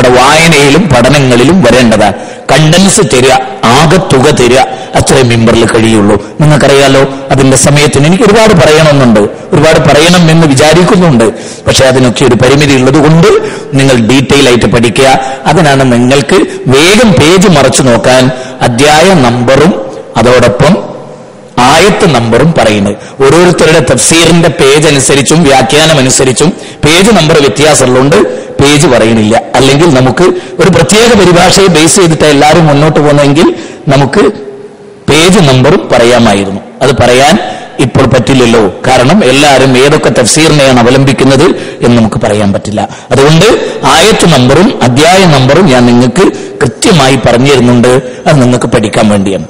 നമ്മുടെ വായനയിലും പഠനങ്ങളിലും വരേണ്ടതാണ് കണ്ടൻസ് തരിക ആകെ തുക തരിക അത്രയും മെമ്പറിൽ കഴിയുള്ളൂ നിങ്ങൾക്കറിയാലോ അതിന്റെ സമയത്തിന് എനിക്ക് ഒരുപാട് പറയണമെന്നുണ്ട് ഒരുപാട് പറയണം എന്ന് വിചാരിക്കുന്നുണ്ട് പക്ഷെ അതിനൊക്കെ ഒരു പരിമിതി ഉള്ളത് കൊണ്ട് നിങ്ങൾ ഡീറ്റെയിൽ ആയിട്ട് പഠിക്കുക അതിനാണ് നിങ്ങൾക്ക് വേഗം പേജ് മറച്ചു നോക്കാൻ അധ്യായ നമ്പറും അതോടൊപ്പം ആയത്ത് നമ്പറും പറയുന്നത് ഓരോരുത്തരുടെ തഫ്സീറിന്റെ പേജ് അനുസരിച്ചും വ്യാഖ്യാനം അനുസരിച്ചും പേജ് നമ്പർ വ്യത്യാസമുള്ളതുകൊണ്ട് പേജ് പറയണില്ല അല്ലെങ്കിൽ നമുക്ക് ഒരു പ്രത്യേക പരിഭാഷയെ ബേസ് ചെയ്തിട്ട് എല്ലാവരും മുന്നോട്ട് പോകുന്നെങ്കിൽ നമുക്ക് പേജ് നമ്പറും പറയാമായിരുന്നു അത് പറയാൻ ഇപ്പോൾ പറ്റില്ലല്ലോ കാരണം എല്ലാവരും ഏതൊക്കെ തഫ്സീറിനെയാണ് അവലംബിക്കുന്നത് എന്ന് നമുക്ക് പറയാൻ പറ്റില്ല അതുകൊണ്ട് ആയത്ത് നമ്പറും അധ്യായ നമ്പറും ഞാൻ നിങ്ങൾക്ക് കൃത്യമായി പറഞ്ഞു തരുന്നുണ്ട് അത് നിങ്ങൾക്ക് പഠിക്കാൻ വേണ്ടിയാണ്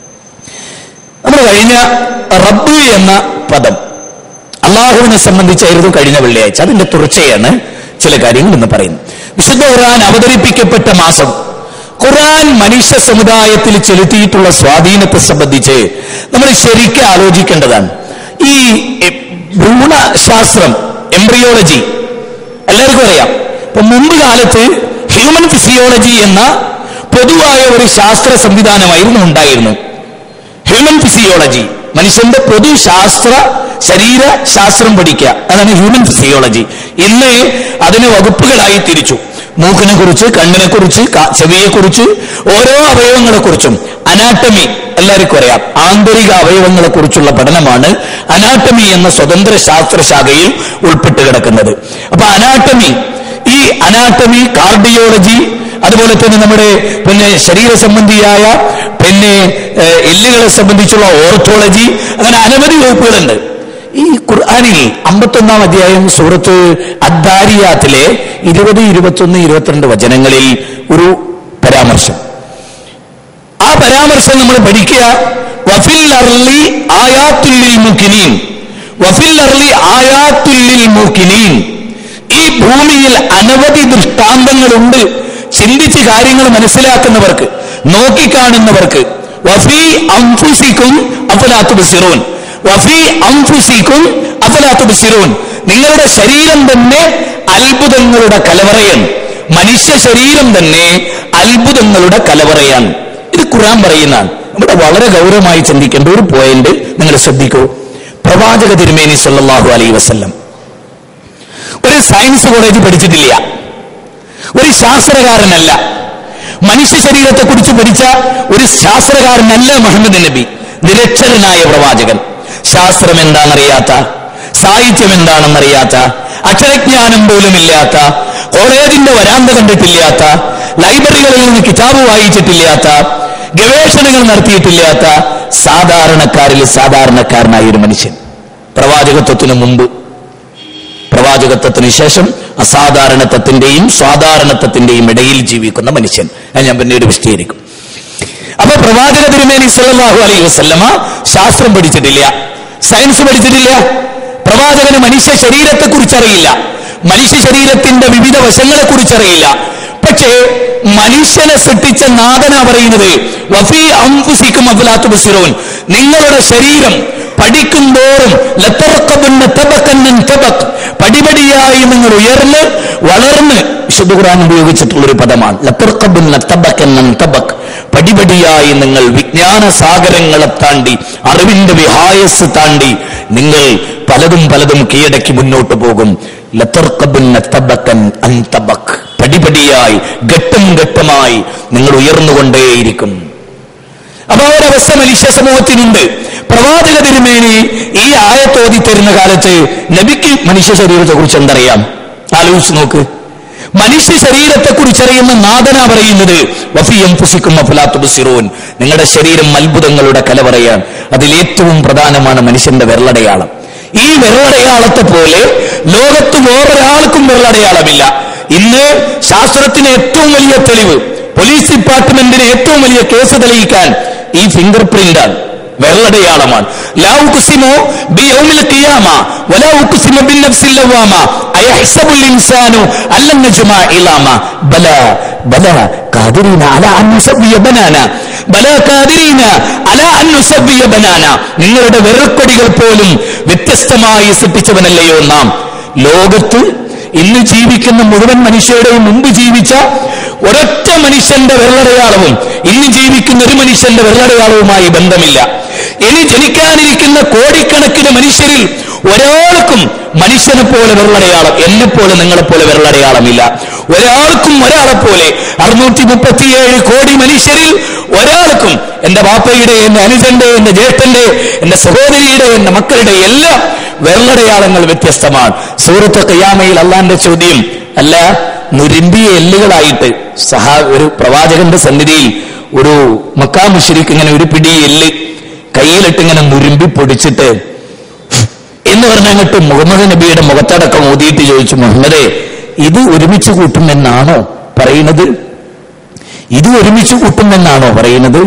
നമ്മൾ കഴിഞ്ഞ റബ്ബ് എന്ന പദം അള്ളാഹുവിനെ സംബന്ധിച്ചായിരുന്നു കഴിഞ്ഞ വെള്ളിയാഴ്ച അതിന്റെ തുടർച്ചയാണ് ചില കാര്യങ്ങൾ എന്ന് പറയുന്നത് വിശുദ്ധ ഖുർആൻ അവതരിപ്പിക്കപ്പെട്ട മാസം ഖുർആൻ മനുഷ്യ സമുദായത്തിൽ ചെലുത്തിയിട്ടുള്ള സ്വാധീനത്തെ സംബന്ധിച്ച് നമ്മൾ ശരിക്കും ആലോചിക്കേണ്ടതാണ് ഈ എ, ഭ്രൂണശാസ്ത്രം എംബ്രിയോളജി എല്ലാവർക്കും അറിയാം ഇപ്പൊ മുമ്പ് കാലത്ത് ഹ്യൂമൻ ഫിസിയോളജി എന്ന പൊതുവായ ഒരു ശാസ്ത്ര സംവിധാനമായിരുന്നു ഉണ്ടായിരുന്നു ഹ്യൂമൻ ഫിസിയോളജി മനുഷ്യന്റെ പൊതു ശാസ്ത്ര ശരീര ശാസ്ത്രം പഠിക്കുക അതാണ് ഹ്യൂമൻ ഫിസിയോളജി ഇന്ന് അതിന് വകുപ്പുകളായി തിരിച്ചു മൂക്കിനെ കുറിച്ച് കണ്ണിനെ കുറിച്ച് ചെവിയെ കുറിച്ച് ഓരോ അവയവങ്ങളെ കുറിച്ചും അനാട്ടമി എല്ലാവർക്കും അറിയാം ആന്തരിക അവയവങ്ങളെ കുറിച്ചുള്ള പഠനമാണ് അനാട്ടമി എന്ന സ്വതന്ത്ര ശാസ്ത്ര ശാഖയിൽ ഉൾപ്പെട്ട് കിടക്കുന്നത് അപ്പൊ അനാട്ടമി ഈ അനാട്ടമി കാർഡിയോളജി അതുപോലെ തന്നെ നമ്മുടെ പിന്നെ ശരീര സംബന്ധിയായ പിന്നെ ഏഹ്, എല്ലുകളെ സംബന്ധിച്ചുള്ള ഓർത്തോളജി അങ്ങനെ അനവധി വകുപ്പുകളുണ്ട് ഈ ഖുർആാനിൽ അമ്പത്തൊന്നാം അധ്യായം സൂറത്ത് അദ്ദാരിയാത്തിലെ ഇരുപത് ഇരുപത്തൊന്ന് ഇരുപത്തിരണ്ട് വചനങ്ങളിൽ ഒരു പരാമർശം ആ പരാമർശം നമ്മൾ പഠിക്കുക വഫിൽ അർലി ആയാത്തുല്ലിൽ മുക്കിനീൻ വഫിൽ അർലി ആയാത്തുല്ലിൽ മുക്കിനീൻ ഈ ഭൂമിയിൽ അനവധി ദൃഷ്ടാന്തങ്ങളുണ്ട് ചിന്തിച്ച് കാര്യങ്ങൾ മനസ്സിലാക്കുന്നവർക്ക് നോക്കിക്കാണുന്നവർക്ക് വഫി അംഫുസിക്കും അഫലാത്തു ബിസിറൂൻ വഫി അംഫുസിക്കും അഫലാത്തു ബിസിറൂൻ നിങ്ങളുടെ ശരീരം തന്നെ അത്ഭുതങ്ങളുടെ കലവറയാണ് മനുഷ്യ ശരീരം തന്നെ അത്ഭുതങ്ങളുടെ കലവറയാണ് ഇത് ഖുർആൻ പറയുന്നതാണ് ഇവിടെ വളരെ ഗൗരവമായി ചിന്തിക്കേണ്ട ഒരു പോയിന്റ് നിങ്ങൾ ശ്രദ്ധിക്കൂ പ്രവാചക തിരുമേനി സല്ലല്ലാഹു അലൈഹി വസല്ലം ഒരു സയൻസ് കോളേജ് പഠിച്ചിട്ടില്ല ഒരു ശാസ്ത്രകാരനല്ല മനുഷ്യ ശരീരത്തെ കുറിച്ച് പഠിച്ച ഒരു ശാസ്ത്രകാരനല്ല മുഹമ്മദ് നബി നിരക്ഷരനായ പ്രവാചകൻ ശാസ്ത്രം എന്താണെന്നറിയാത്ത സാഹിത്യം എന്താണെന്നറിയാത്ത അക്ഷരജ്ഞാനം പോലും ഇല്ലാത്ത കോളേജിന്റെ വരാന്ത കണ്ടിട്ടില്ലാത്ത ലൈബ്രറികളിൽ നിന്ന് കിതാബ് വായിച്ചിട്ടില്ലാത്ത ഗവേഷണങ്ങൾ നടത്തിയിട്ടില്ലാത്ത സാധാരണക്കാരിൽ സാധാരണക്കാരനായ ഒരു മനുഷ്യൻ പ്രവാചകത്വത്തിനു മുമ്പ് പ്രവാചകത്വത്തിന് ശേഷം അസാധാരണത്വത്തിന്റെയും സാധാരണത്വത്തിന്റെയും ഇടയിൽ ജീവിക്കുന്ന മനുഷ്യൻ അത് ഞാൻ പിന്നീട് വിശദീകരിക്കും അപ്പൊ പ്രവാചക തിരുമേനി സല്ലല്ലാഹു അലൈഹി വസല്ലമ ശാസ്ത്രം പഠിച്ചിട്ടില്ല സയൻസ് പഠിച്ചിട്ടില്ല പ്രവാചകന് മനുഷ്യ ശരീരത്തെ കുറിച്ചറിയില്ല മനുഷ്യ ശരീരത്തിന്റെ വിവിധ വശങ്ങളെ കുറിച്ചറിയില്ല പക്ഷേ മനുഷ്യനെ സൃഷ്ടിച്ച നാഥന പറയുന്നത് വഫീ അംഫുസിക്കും അഫ്ലാത്തു ബസിറൂൻ നിങ്ങളുടെ ശരീരം പഠിക്കുമ്പോഴും ലത്തറക്കബുന്ന തബക്കന്നൻ തബക്ക് പടിപടിയായി നിങ്ങൾ ഉയർന്ന് വളർന്ന് വിശുദ്ധ ഖുർആൻ ഉപയോഗിച്ചിട്ടുള്ള ഒരു പദമാണ് ലത്തർക്കബുന്ന തബക്കന്നൻ തബക്ക് പടിപടിയായി നിങ്ങൾ വിജ്ഞാന സാഗരങ്ങളെ താണ്ടി അറിവിന്റെ വിഹായസ് താണ്ടി നിങ്ങൾ പലതും പലതും കീഴടക്കി മുന്നോട്ട് പോകും ലത്തർക്കബുന്ന തബക്കൻ അൻ തബക്ക് പടിപടിയായി ഘട്ടം ഘട്ടമായി നിങ്ങൾ ഉയർന്നുകൊണ്ടേയിരിക്കും അപ്പൊ ആ ഒരവസ്ഥ മനുഷ്യ സമൂഹത്തിനുണ്ട് പ്രവാചക തിരുമേനി ഈ ആയത്തോതി തരുന്ന കാലത്ത് നബിക്ക് മനുഷ്യ ശരീരത്തെ കുറിച്ച് എന്തറിയാം ആലോചിച്ച് നോക്ക് മനുഷ്യ ശരീരത്തെ കുറിച്ചറിയുന്ന നാഥന പറയുന്നത് വഫിയം പുസിക്കും അഫലാത്തുബുസിറൂൻ നിങ്ങളുടെ ശരീരം അത്ഭുതങ്ങളുടെ കലവറയാണ് അതിലേറ്റവും പ്രധാനമാണ് മനുഷ്യന്റെ വിരലടയാളം ഈ വിരലടയാളത്തെ പോലെ ലോകത്ത് വേറൊരാൾക്കും വിരലടയാളമില്ല ഇന്ന് ശാസ്ത്രത്തിന് ഏറ്റവും വലിയ തെളിവ് പോലീസ് ഡിപ്പാർട്ട്മെന്റിന് ഏറ്റവും വലിയ കേസ് തെളിയിക്കാൻ ഈ ഫിംഗർ പ്രിന്റാണ് വെള്ളടയാളമാണ് ലാ ഉഖ്സിമു ബിയൗമിൽ ഖിയാമ വലാ ഉഖ്സിമു ബിന്നഫ്സിൽ ലവാമ അയഹ്സബുൽ ഇൻസാനു അല്ലൻ നജ്മാ ഇലാമ ബല ബല ഖാദിരീന അലാ അൻ നുസബ്ബിയ ബനാന ബല ഖാദിരീന അലാ അൻ നുസബ്ബിയ ബനാന നിങ്ങളുടെ വിരൽക്കൊടികൾ പോലും വ്യത്യസ്തമായി സൃഷ്ടിച്ചവനല്ലയോ നാം ലോകത്ത് ഇന്ന് ജീവിക്കുന്ന മുഴുവൻ മനുഷ്യരുടെയും മുമ്പ് ജീവിച്ച ഒരൊറ്റ മനുഷ്യന്റെ വെള്ളടയാളവും ഇന്ന് ജീവിക്കുന്ന ഒരു മനുഷ്യന്റെ വെള്ളടയാളവുമായി ബന്ധമില്ല ഇനി ജനിക്കാനിരിക്കുന്ന കോടിക്കണക്കിന് മനുഷ്യരിൽ ഒരാൾക്കും മനുഷ്യനെ പോലെ വെള്ളടയാളം എന്നെ പോലെ നിങ്ങളെ പോലെ വെള്ളടയാളമില്ല ഒരാൾക്കും ഒരാളെ പോലെ അറുന്നൂറ്റി മുപ്പത്തിയേഴ് കോടി മനുഷ്യരിൽ ഒരാൾക്കും എന്റെ ബാപ്പയുടെ എന്റെ അനുജന്റെ എന്റെ ജ്യേഷ്ഠന്റെ എന്റെ സഹോദരിയുടെ എന്റെ മക്കളുടെ എല്ലാം വെള്ളടയാളങ്ങൾ വ്യത്യസ്തമാണ് സൂറത്ത് കയ്യാമയിൽ അള്ളാന്റെ ചോദ്യം അല്ല നുരുമ്പിയ എല്ലുകളായിട്ട് സഹാ ഒരു പ്രവാചകന്റെ സന്നിധിയിൽ ഒരു മക്കാ മുഷരിക്ക് ഇങ്ങനെ ഒരു പിടി എല്ല് കയ്യിലിട്ട് ഇങ്ങനെ നുരുമ്പി പൊടിച്ചിട്ട് എന്ന് പറഞ്ഞങ്ങോട്ട് മുഹമ്മദ് നബിയുടെ മുഖത്തടക്കം ഊതിയിട്ട് ചോദിച്ചു മുഹമ്മദേ ഇത് ഒരുമിച്ച് കൂട്ടുമെന്നാണോ പറയുന്നത് ഇത് ഒരുമിച്ച് കൂട്ടുമെന്നാണോ പറയുന്നത്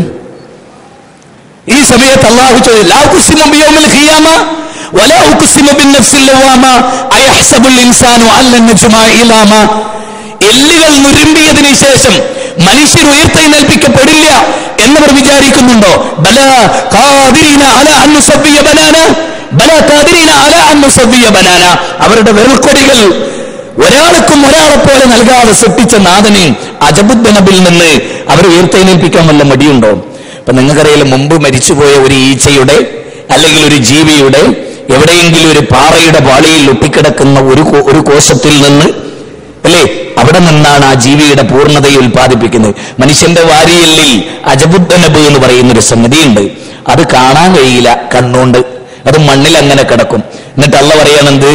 ഈ സമയത്ത് അള്ളാഹു ചോദിച്ചു ലാ ഉഖ്സിമു ബിയൗമിൽ ഖിയാമ വലാ ഉഖ്സിമു ബിന്നഫ്സിൽ ലവാമ അയഹ്സബുൽ ഇൻസാനു അല്ലൻ നജ്മാ ഇലാമ എല്ലുകൾ നുരുമ്പിയതിനു ശേഷം മനുഷ്യർ ഉയർത്തെഴുന്നേൽപ്പിക്കപ്പെടില്ല എന്നവർ വിചാരിക്കുന്നുണ്ടോ ബല ഖാദിരീന അല അൻ നുസബ്ബിയ ബനാന ബല ഖാദിരീന അല അൻ നുസബ്ബിയ ബനാന അവരുടെ വെറുക്കൊടികൾ ഒരാൾക്കും ഒരാളെ പോലെ നൽകാതെ സൃഷ്ടിച്ച നാഥനെ അജബുദ്ദനബിൽ നിന്ന് അവർ ഉയർത്തെഴുന്നേൽപ്പിക്കാൻ വല്ല മടിയുണ്ടോ അപ്പൊ നിങ്ങൾക്കറിയാലോ മുമ്പ് മരിച്ചുപോയ ഒരു ഈച്ചയുടെ അല്ലെങ്കിൽ ഒരു ജീവിയുടെ എവിടെയെങ്കിലും ഒരു പാറയുടെ പാളിയിൽ ഒട്ടിക്കിടക്കുന്ന ഒരു കോ- ഒരു കോശത്തിൽ നിന്ന് അല്ലേ അവിടെ നിന്നാണ് ആ ജീവിയുടെ പൂർണ്ണതയെ ഉൽപ്പാദിപ്പിക്കുന്നത് മനുഷ്യന്റെ വാരിയല്ലിൽ അജബുദ്ധനബ് എന്ന് പറയുന്ന ഒരു സംഗതിയുണ്ട് അത് കാണാൻ കഴിയില്ല കണ്ണുകൊണ്ട് അത് മണ്ണിൽ അങ്ങനെ കിടക്കും എന്നിട്ട് അള്ള പറയണെന്ത്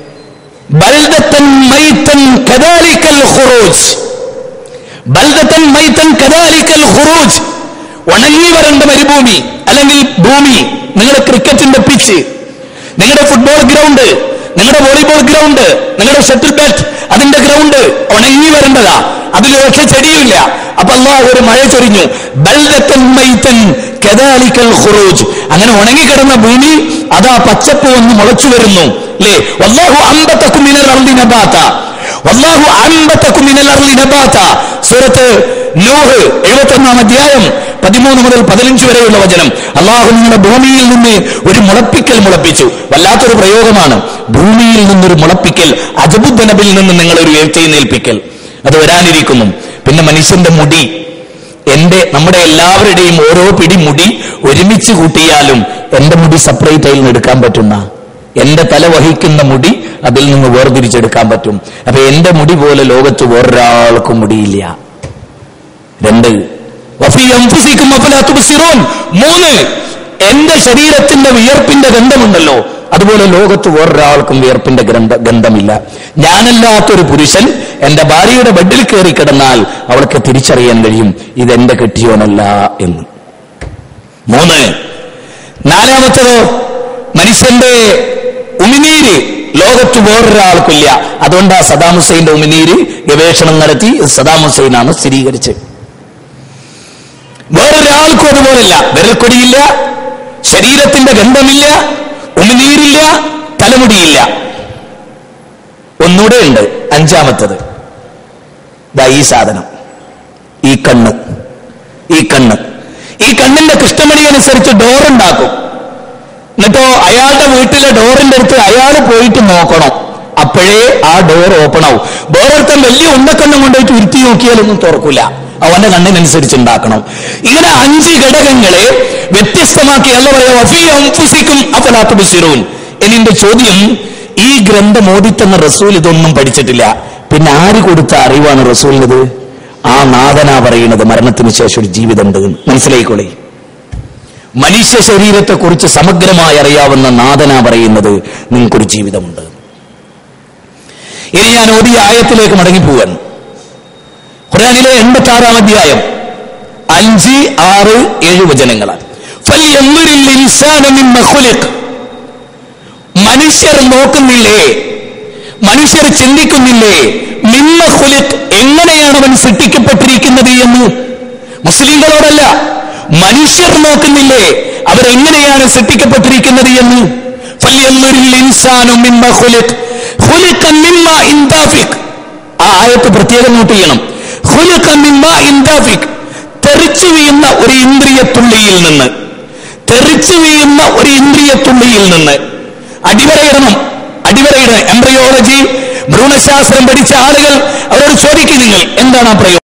ബൽദത്തൻ മൈത്തൻ കദാലിക്കൽ ഖുറൂജ് ബൽദത്തൻ മൈത്തൻ കദാലിക്കൽ ഖുറൂജ് ഉണങ്ങി വരേണ്ട മരുഭൂമി അല്ലെങ്കിൽ ഭൂമി നിങ്ങളുടെ ക്രിക്കറ്റിന്റെ പിച്ച് നിങ്ങളുടെ ഫുട്ബോൾ ഗ്രൗണ്ട് നിങ്ങളുടെ വോളിബോൾ ഗ്രൗണ്ട് നിങ്ങളുടെ ഷട്ടിൽ ബാറ്റ് അതിന്റെ ഗ്രൗണ്ട് ഉണങ്ങി വരേണ്ടതാ അതിൽ ഒറ്റ ചെടിയുമില്ല അപ്പൊ അള്ളാഹ് ഒരു മഴ ചൊരിഞ്ഞു ബൽദത്തൻ മൈത്തൻ കദാലിക്കൽ ഖുറൂജ് അങ്ങനെ ഉണങ്ങിക്കിടന്ന ഭൂമി അതാ പച്ചപ്പ് വന്ന് മുളച്ചു വരുന്നു അല്ലേ വല്ലാഹു അമ്പത്തക്കും മിനൽ അർളി നബാത്ത വല്ലാഹു അമ്പത്തക്കും മിനൽ അർളി നബാത്ത സൂറത്ത് നൂഹ് എഴുപത്തൊന്നാം അധ്യായം പതിമൂന്ന് മുതൽ പതിനഞ്ച് വരെയുള്ള വചനം അള്ളാഹു നിങ്ങളുടെ ഭൂമിയിൽ നിന്ന് ഒരു മുളപ്പിക്കൽ മുളപ്പിച്ചു വല്ലാത്തൊരു പ്രയോഗമാണ് ഭൂമിയിൽ നിന്നൊരു മുളപ്പിക്കൽ അജബുദ്ധനബിൽ നിന്ന് നിങ്ങൾ ഒരു ഉയർച്ചയെന്നേൽപ്പിക്കൽ അത് വരാനിരിക്കുന്നു പിന്നെ മനുഷ്യന്റെ മുടി എന്റെ നമ്മുടെ എല്ലാവരുടെയും ഓരോ പിടി മുടി ഒരുമിച്ച് കൂട്ടിയാലും എന്റെ മുടി സെപ്പറേറ്റ് ആയി നിന്ന് എടുക്കാൻ പറ്റുന്ന എന്റെ തല വഹിക്കുന്ന മുടി അതിൽ നിന്ന് വേർതിരിച്ചെടുക്കാൻ പറ്റും അപ്പൊ എന്റെ മുടി പോലെ ലോകത്ത് വേറൊരാൾക്കും മുടിയില്ല രണ്ട് വഫീ അൻഫുസിക്കും അഫലാ തുബ്സിറൂൻ. മൂന്ന് എന്റെ ശരീരത്തിന്റെ വിയർപ്പിന്റെ ഗന്ധമുണ്ടല്ലോ അതുപോലെ ലോകത്ത് വേറൊരാൾക്കും വിയർപ്പിന്റെ ഗ്രന്ഥ ഗന്ധമില്ല ഞാനല്ലാത്തൊരു പുരുഷൻ എന്റെ ഭാര്യയുടെ ബെഡിൽ കയറി കിടന്നാൽ അവൾക്ക് തിരിച്ചറിയാൻ കഴിയും ഇതെന്റെ കെട്ടിയോനല്ല എന്ന് മൂന്ന് നാലാമത്തതോ മനുഷ്യന്റെ ഉമിനീര് ലോകത്ത് വേറൊരാൾക്കില്ല അതുകൊണ്ട് ആ സദാം ഹുസൈന്റെ ഉമിനീര് ഗവേഷണം നടത്തി സദാം ഹുസൈനാണ് സ്ഥിരീകരിച്ചത് വേറൊരാൾക്കും അതുപോലല്ല വിരൽക്കൊടിയില്ല ശരീരത്തിന്റെ ഗന്ധമില്ല ഉമിനീരില്ല തലമുടിയില്ല ഒന്നുകൂടെ ഉണ്ട് അഞ്ചാമത്തത് ദാ ഈ സാധനം ഈ കണ്ണ് ഈ കണ്ണ് ഈ കണ്ണിന്റെ കൃഷ്ണമണി അനുസരിച്ച് ഡോറുണ്ടാക്കും എന്നിട്ടോ അയാളുടെ വീട്ടിലെ ഡോറിന്റെ അടുത്ത് അയാൾ പോയിട്ട് നോക്കണം അപ്പോഴേ ആ ഡോർ ഓപ്പൺ ആവും ഡോറൊരുത്തൻ വലിയ ഉണ്ടക്കണ്ണം കൊണ്ടുപോയിട്ട് ഉരുത്തി നോക്കിയാലൊന്നും തുറക്കൂല അവന്റെ കണ്ണിനനുസരിച്ച് ഉണ്ടാക്കണം ഇങ്ങനെ അഞ്ച് ഘടകങ്ങളെ വ്യത്യസ്തമാക്കി അല്ല പറയാ വഫീ അൻഫുസിക്കും അഫലാത്തു ബിസിറൂൻ എന്നിന്റെ ചോദ്യം ഈ ഗ്രന്ഥം ഓദിത്തന്ന റസൂൽ ഇതൊന്നും പഠിച്ചിട്ടില്ല പിന്നെ ആര് കൊടുത്ത അറിവാണ് റസൂലിനത് ആ നാഥനാ പറയുന്നത് മരണത്തിന് ശേഷം ഒരു ജീവിതമുണ്ട് എന്ന്. മനസ്സിലായിക്കോളേ മനുഷ്യ ശരീരത്തെക്കുറിച്ച് സമഗ്രമായി അറിയാവുന്ന നാഥന പറയുന്നത് നിങ്ങൾക്കൊരു ജീവിതമുണ്ട് ഇനി ഞാൻ ഓതിയ ആയത്തിലേക്ക് മടങ്ങിപ്പോവാൻ ഖുർആനിലെ എൺപത്തി ആറാം അധ്യായം അഞ്ച് ആറ് ഏഴ് വചനങ്ങളാണ് ഫൽയൻദുരിൽ ഇൻസാനു മിമ്മ ഖുലിഖ്. മനുഷ്യർ നോക്കുന്നില്ലേ മനുഷ്യർ ചിന്തിക്കുന്നില്ലേ മിമ്മ ഖുലിഖ് എങ്ങനെയാണ് അവൻ സൃഷ്ടിക്കപ്പെട്ടിരിക്കുന്നത് എന്ന് മുസ്ലിങ്ങളോടല്ല മനുഷ്യർ നോക്കുന്നില്ലേ അവരെങ്ങനെയാണ് സൃഷ്ടിക്കപ്പെട്ടിരിക്കുന്നത് എന്ന് ഫൽയൻദുരിൽ ഇൻസാനു മിമ്മ ഖുലിഖ്. ഖുലിഖ മിമ്മ ഇൻദാഫിഖ്. ആ ആയത്ത് പ്രത്യേകം നോട്ട് ചെയ്യണം ഖുലിഖ മിമ്മ ഇൻദാഫിഖ്. തെറിച്ചു വീഴുന്ന ഒരു ഇന്ദ്രിയത്തുള്ളിയിൽ നിന്ന് തെറിച്ചു വീഴുന്ന ഒരു ഇന്ദ്രിയത്തുള്ളിയിൽ നിന്ന് അടിവരയിടണം അടിവരയിടണം എംബ്രിയോളജി ഭ്രൂണശാസ്ത്രം പഠിച്ച ആളുകൾ അവരോട് ചോദിക്കും നിങ്ങൾ എന്താണ് ആ പ്രയോഗം